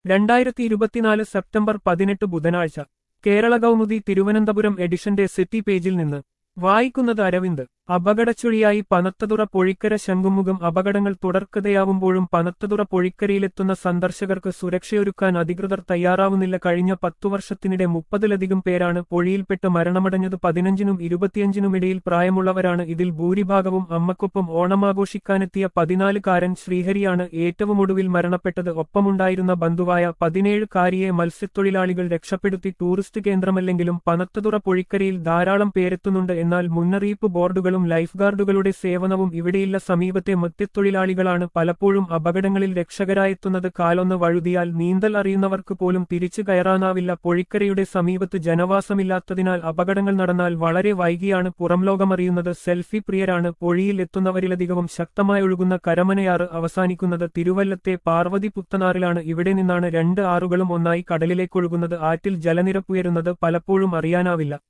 രണ്ടായിരത്തി ഇരുപത്തിനാല് സെപ്റ്റംബർ പതിനെട്ട് ബുധനാഴ്ച കേരള കൗമുദി തിരുവനന്തപുരം എഡിഷന്റെ സിറ്റി പേജിൽ നിന്ന് വായിക്കുന്നത് അരവിന്ദ് അപകടച്ചുഴിയായി പനത്തതുറ പൊഴിക്കര ശംഖുമുഖം അപകടങ്ങൾ തുടർക്കഥയാവുമ്പോഴും പനത്തതുറ പൊഴിക്കരയിലെത്തുന്ന സന്ദർശകർക്ക് സുരക്ഷയൊരുക്കാൻ അധികൃതർ തയ്യാറാവുന്നില്ല കഴിഞ്ഞ പത്തു വർഷത്തിനിടെ മുപ്പതിലധികം പേരാണ് പൊഴിയിൽപ്പെട്ട് മരണമടഞ്ഞത് പതിനഞ്ചിനും ഇരുപത്തിയഞ്ചിനുമിടയിൽ പ്രായമുള്ളവരാണ് ഇതിൽ ഭൂരിഭാഗവും അമ്മക്കൊപ്പം ഓണമാഘോഷിക്കാനെത്തിയ പതിനാലുകാരൻ ശ്രീഹരിയാണ് ഏറ്റവും ഒടുവിൽ മരണപ്പെട്ടത് ഒപ്പമുണ്ടായിരുന്ന ബന്ധുവായ പതിനേഴുകാരിയെ മത്സ്യത്തൊഴിലാളികൾ രക്ഷപ്പെടുത്തി ടൂറിസ്റ്റ് കേന്ദ്രമല്ലെങ്കിലും പനത്തതുറ പൊഴിക്കരയിൽ ധാരാളം പേരെത്തുന്നുണ്ട് എന്നാൽ മുന്നറിയിപ്പ് ബോർഡുകളും ലൈഫ് ഗാർഡുകളുടെ സേവനവും ഇവിടെയില്ല സമീപത്തെ മത്സ്യത്തൊഴിലാളികളാണ് പലപ്പോഴും അപകടങ്ങളിൽ രക്ഷകരായെത്തുന്നത് കാലൊന്ന് വഴുതിയാൽ നീന്തൽ അറിയുന്നവർക്ക് പോലും തിരിച്ചു കയറാനാവില്ല പൊഴിക്കരയുടെ സമീപത്ത് ജനവാസമില്ലാത്തതിനാൽ അപകടങ്ങൾ നടന്നാൽ വളരെ വൈകിയാണ് പുറംലോകമറിയുന്നത് സെൽഫി പ്രിയരാണ് പൊഴിയിൽ എത്തുന്നവരിലധികവും ശക്തമായി ഒഴുകുന്ന കരമനയാറ് അവസാനിക്കുന്നത് തിരുവല്ലത്തെ പാർവതി പുത്തനാറിലാണ് ഇവിടെ നിന്നാണ് രണ്ട് ആറുകളും ഒന്നായി കടലിലേക്കൊഴുകുന്നത് ആറ്റിൽ ജലനിരപ്പുയരുന്നത് പലപ്പോഴും അറിയാനാവില്ല